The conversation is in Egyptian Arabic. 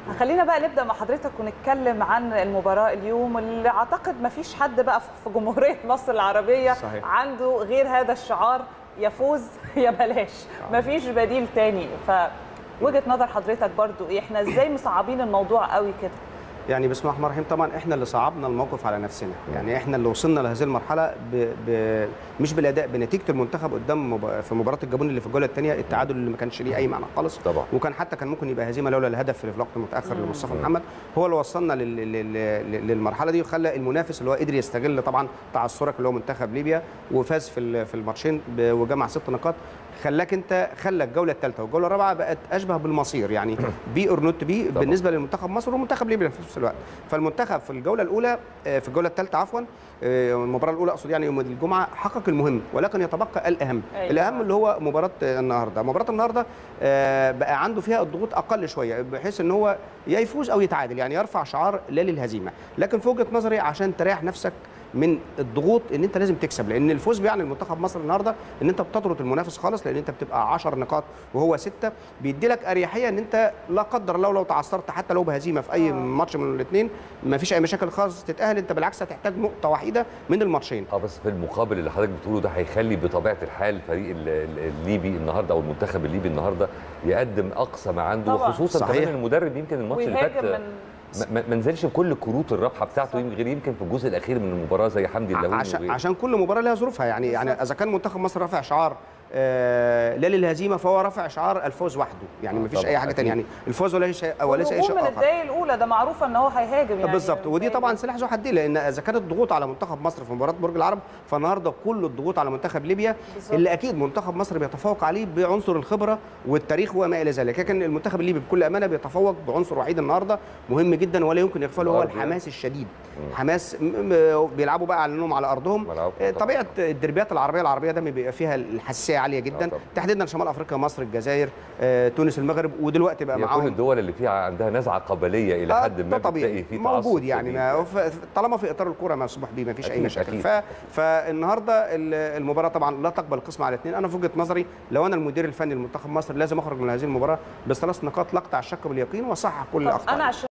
خلينا بقى نبدا مع حضرتك ونتكلم عن المباراه اليوم اللي اعتقد ما فيش حد بقى في جمهوريه مصر العربيه صحيح. عنده غير هذا الشعار يا فوز يا بلاش ما فيش بديل تاني فوجهه نظر حضرتك برضو ايه احنا ازاي مصعبين الموضوع قوي كده يعني بسم الله الرحمن الرحيم طبعا احنا اللي صعبنا الموقف على نفسنا يعني احنا اللي وصلنا لهذه المرحله ب... ب... مش بالاداء بنتيجه المنتخب قدام مب... في مباراه الجابون اللي في الجوله الثانيه التعادل اللي ما كانش ليه اي معنى خالص طبعا. وكان حتى كان ممكن يبقى هزيمه لولا الهدف اللي في الوقت المتاخر لمصطفى محمد هو اللي وصلنا لل... لل... لل- للمرحله دي وخلى المنافس اللي هو قدر يستغل طبعا تعثرك اللي هو منتخب ليبيا وفاز في ال- في الماتشين ب... وجمع ست نقاط خلاك انت خلى الجوله الثالثه والجوله الرابعه بقت اشبه بالمصير يعني بي اور نوت بي طبعا. بالنسبه للمنتخب مصر ومنتخب ليبيا في نفس الوقت فالمنتخب في الجوله الاولى آه، في الجوله الثالثه عفوا آه، المباراه الاولى اقصد يعني يوم الجمعه حقق المهم ولكن يتبقى الاهم أيوة. الاهم اللي هو مباراه آه، النهارده مباراه النهارده آه، بقى عنده فيها الضغوط اقل شويه بحيث ان هو يا يفوز او يتعادل يعني يرفع شعار لا للهزيمه لكن في وجهه نظري عشان تريح نفسك من الضغوط ان انت لازم تكسب لان الفوز بيعني المنتخب مصر النهارده ان انت بتطرد المنافس خالص لان انت بتبقى 10 نقاط وهو 6 بيدي لك اريحيه ان انت لا قدر الله لو تعثرت حتى لو بهزيمه في اي آه. ماتش من الاثنين ما فيش اي مشاكل خالص تتاهل انت بالعكس هتحتاج نقطه وحيده من الماتشين اه بس في المقابل اللي حضرتك بتقوله ده هيخلي بطبيعه الحال الفريق ال- ال- الليبي النهارده او المنتخب الليبي النهارده يقدم اقصى ما عنده طبعاً. وخصوصا صحيح. كمان المدرب يمكن الماتش اللي فات ويهاجم من ما- ما ما نزلش بكل كروت الرابحه بتاعته غير يمكن في الجزء الاخير من المباراه زي حمدي اللهوني عشان وغيره. عشان كل مباراه لها ظروفها يعني يعني اذا كان منتخب مصر رافع شعار آه لا للهزيمه فهو رافع شعار الفوز وحده يعني آه ما فيش طبعاً، اي حاجه ثانيه أكيد. يعني الفوز ولا شيء وليس اي والهجوم شيء من اخر الدقايق الاولى ده معروف ان هو هيهاجم يعني بالظبط ودي دايماً. طبعا سلاح ذو حدين لان اذا كانت الضغوط على منتخب مصر في مباراه برج العرب فالنهارده كل الضغوط على منتخب ليبيا بالظبط. اللي اكيد منتخب مصر بيتفوق عليه بعنصر الخبره والتاريخ وما الى ذلك لكن المنتخب الليبي بكل امانه بيتفوق بعنصر وحيد النهارده مهم جدا ولا يمكن يغفله هو الأرض يعني. الحماس الشديد حماس م- م- بيلعبوا بقى على انهم على ارضهم ملعبهم آه، طبعاً. طبيعه الدربيات العربيه العربيه ده بيبقى فيها الحساسيه عاليه آه جدا طبعاً. تحديدا شمال افريقيا مصر الجزائر آه، تونس المغرب ودلوقتي بقى هي كل معاهم الدول اللي فيها عندها نزعه قبليه الى آه، حد ما ده طبيعي بتلاقي فيه موجود تعصب يعني شديد. ما ف- طالما في اطار الكوره مسموح بيه ما فيش اي أكيد، مشاكل أكيد. ف... فالنهارده ال- المباراه طبعا لا تقبل القسم على اثنين انا في وجهه نظري لو انا المدير الفني لمنتخب مصر لازم اخرج من هذه المباراه بثلاث نقاط لا اقطع الشك باليقين واصحح كل طب الاخطاء انا عشان